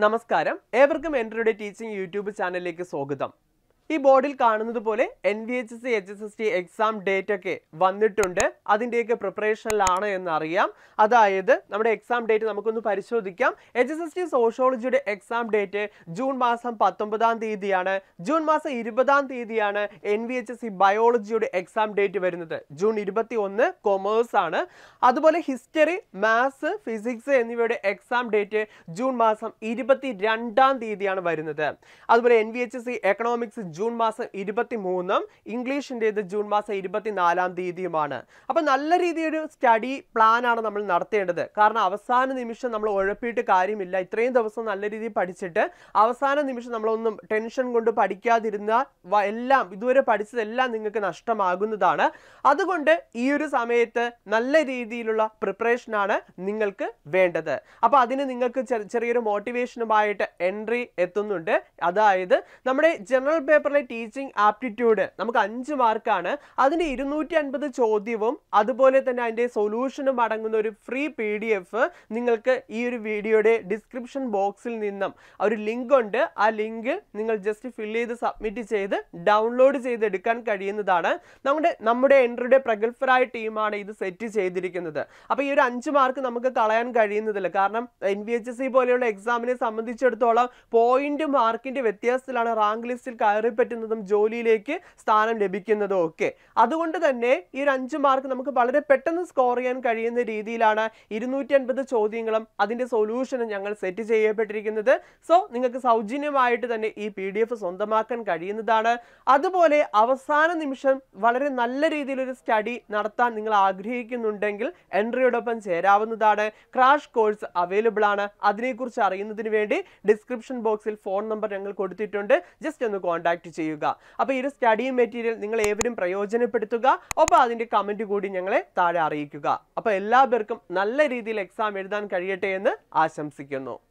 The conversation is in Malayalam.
നമസ്കാരം ഏവർക്കും എൻട്രിയുടെ ടീച്ചിങ് യൂട്യൂബ് ചാനലിലേക്ക് സ്വാഗതം ഈ ബോർഡിൽ കാണുന്നത് പോലെ N V H S C H S S T exam date ഒക്കെ വന്നിട്ടുണ്ട് അതിൻ്റെയൊക്കെ പ്രിപ്പറേഷനിലാണ് എന്നറിയാം അതായത് നമ്മുടെ എക്സാം ഡേറ്റ് നമുക്കൊന്ന് പരിശോധിക്കാം എച്ച് എസ് എസ് ടി സോഷ്യോളജിയുടെ എക്സാം ഡേറ്റ് ജൂൺ മാസം പത്തൊമ്പതാം തീയതിയാണ് ജൂൺ മാസം ഇരുപതാം തീയതിയാണ് N V H S C ബയോളജിയുടെ എക്സാം ഡേറ്റ് വരുന്നത് ജൂൺ ഇരുപത്തി ഒന്ന് കൊമേഴ്സ് ആണ് അതുപോലെ ഹിസ്റ്ററി മാത്സ് ഫിസിക്സ് എന്നിവയുടെ എക്സാം ഡേറ്റ് ജൂൺ മാസം ഇരുപത്തി രണ്ടാം തീയതിയാണ് വരുന്നത് അതുപോലെ N V H S C economics June മാസം ഇരുപത്തി മൂന്നും ഇംഗ്ലീഷിൻ്റെത് ജൂൺ മാസം ഇരുപത്തിനാലാം തീയതിയുമാണ് അപ്പം നല്ല രീതിയൊരു സ്റ്റഡി പ്ലാൻ ആണ് നമ്മൾ നടത്തേണ്ടത് കാരണം അവസാന നിമിഷം നമ്മൾ ഉഴപ്പിയിട്ട് കാര്യമില്ല ഇത്രയും ദിവസം നല്ല രീതിയിൽ പഠിച്ചിട്ട് അവസാന നിമിഷം നമ്മളൊന്നും ടെൻഷൻ കൊണ്ട് പഠിക്കാതിരുന്നാൽ വ- എല്ലാം ഇതുവരെ പഠിച്ചതെല്ലാം നിങ്ങൾക്ക് നഷ്ടമാകുന്നതാണ് അതുകൊണ്ട് ഈ ഒരു സമയത്ത് നല്ല രീതിയിലുള്ള പ്രിപ്പറേഷനാണ് നിങ്ങൾക്ക് വേണ്ടത് അപ്പോൾ അതിന് നിങ്ങൾക്ക് ചെ- ചെറിയൊരു മോട്ടിവേഷനുമായിട്ട് എൻട്രി എത്തുന്നുണ്ട് അതായത് നമ്മുടെ ജനറൽ പേപ്പറിലെ ടീച്ചിങ് ആപ്റ്റിറ്റ്യൂഡ് നമുക്ക് അഞ്ച് മാർക്കാണ് അതിന് ഇരുന്നൂറ്റി അൻപത് ചോദ്യവും അതുപോലെ തന്നെ അതിൻ്റെ സൊല്യൂഷനും അടങ്ങുന്ന ഒരു ഫ്രീ പി ഡി എഫ് നിങ്ങൾക്ക് ഈ ഒരു വീഡിയോയുടെ ഡിസ്ക്രിപ്ഷൻ ബോക്സിൽ നിന്നും ഒരു ലിങ്ക് ഉണ്ട് ആ ലിങ്ക് നിങ്ങൾ ജസ്റ്റ് ഫിൽ ചെയ്ത് സബ്മിറ്റ് ചെയ്ത് ഡൗൺലോഡ് ചെയ്ത് എടുക്കാൻ കഴിയുന്നതാണ് നമ്മുടെ നമ്മുടെ എൻട്രിയുടെ പ്രഗത്ഭരായ ടീമാണ് ഇത് സെറ്റ് ചെയ്തിരിക്കുന്നത് അപ്പോൾ ഈ ഒരു അഞ്ച് മാർക്ക് നമുക്ക് കളയാൻ കഴിയുന്നതില്ല കാരണം N V H S C പോലെയുള്ള എക്സാമിനെ സംബന്ധിച്ചിടത്തോളം പോയിന്റ് മാർക്കിന്റെ വ്യത്യാസത്തിലാണ് റാങ്ക് ലിസ്റ്റിൽ കയറി പറ്റുന്നതും ജോലിയിലേക്ക് സ്ഥാനം ലഭിക്കുന്നതും ഒക്കെ അതുകൊണ്ട് തന്നെ ഈ ഒരു അഞ്ച് മാർക്ക് നമുക്ക് വളരെ പെട്ടെന്ന് സ്കോർ ചെയ്യാൻ കഴിയുന്ന രീതിയിലാണ് ഇരുന്നൂറ്റി അൻപത് ചോദ്യങ്ങളും അതിന്റെ സൊല്യൂഷനും ഞങ്ങൾ സെറ്റ് ചെയ്യപ്പെട്ടിരിക്കുന്നത് സോ നിങ്ങൾക്ക് സൗജന്യമായിട്ട് തന്നെ ഈ പി ഡി എഫ് സ്വന്തമാക്കാൻ കഴിയുന്നതാണ് അതുപോലെ അവസാന നിമിഷം വളരെ നല്ല രീതിയിലൊരു സ്റ്റഡി നടത്താൻ നിങ്ങൾ ആഗ്രഹിക്കുന്നുണ്ടെങ്കിൽ എൻട്രിയോടൊപ്പം ചേരാവുന്നതാണ് ക്രാഷ് കോഴ്സ് അവൈലബിൾ ആണ് അതിനെക്കുറിച്ച് അറിയുന്നതിന് വേണ്ടി ഡിസ്ക്രിപ്ഷൻ ബോക്സിൽ ഫോൺ നമ്പർ ഞങ്ങൾ കൊടുത്തിട്ടുണ്ട് ജസ്റ്റ് ഒന്ന് കോൺടാക്ട് ചെയ്യുക അപ്പോൾ ഈ ഒരു സ്റ്റഡി മെറ്റീരിയൽ നിങ്ങൾ ഏവരും പ്രയോജനപ്പെടുത്തുക ഒപ്പം അതിൻ്റെ കമൻറ്റ് കൂടി ഞങ്ങളെ താഴെ അറിയിക്കുക അപ്പോൾ എല്ലാ പേർക്കും നല്ല രീതിയിൽ എക്സാം എഴുതാൻ കഴിയട്ടെ എന്ന് ആശംസിക്കുന്നു